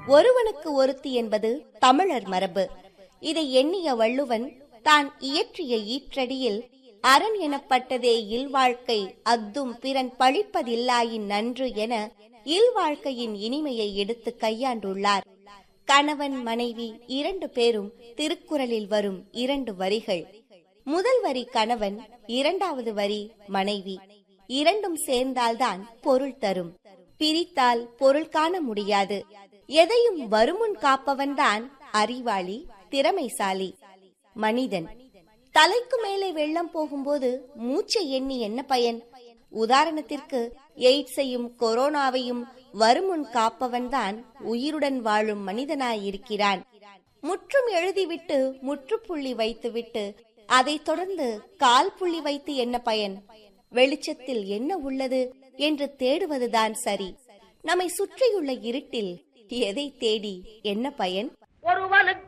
ஒருவனுக்கு ஒருத்தி என்பது தமிழர் மரபு இதை எண்ணிய வள்ளுவன் தான் இயற்றிய ஈற்றடியில் அரண் எனப்பட்டதே இல்வாழ்க்கை அத்தும் பிறன் பழிப்பதில்லாயின் நன்று என இல்வாழ்க்கையின் இனிமையை எடுத்து கையாண்டுள்ளார் கணவன் மனைவி இரண்டு பேரும் திருக்குறளில் வரும் இரண்டு வரிகள் முதல் வரி கணவன் இரண்டாவது வரி மனைவி இரண்டும் சேர்ந்தால்தான் பொருள் தரும் பிரித்தால் பொருள் காண முடியாது எதையும் வருமுன் காப்பவன்தான் அறிவாளி திறமைசாலி மனிதன் தலைக்கு மேலே வெள்ளம் போகும்போது மூச்சை எண்ணி என்ன பயன் உதாரணத்திற்கு எய்ட்ஸையும் கொரோனாவையும் வருமுன் காப்பவன்தான் உயிருடன் வாழும் மனிதனாயிருக்கிறான் முற்றும் எழுதிவிட்டு முற்றுப்புள்ளி வைத்துவிட்டு அதைத் தொடர்ந்து கால் புள்ளி வைத்து என்ன பயன் வெளிச்சத்தில் என்ன உள்ளது என்று தேடுவதுதான் சரி நம்மை சுற்றியுள்ள இருட்டில் எதை தேடி என்ன பயன் ஒருவனுக்கு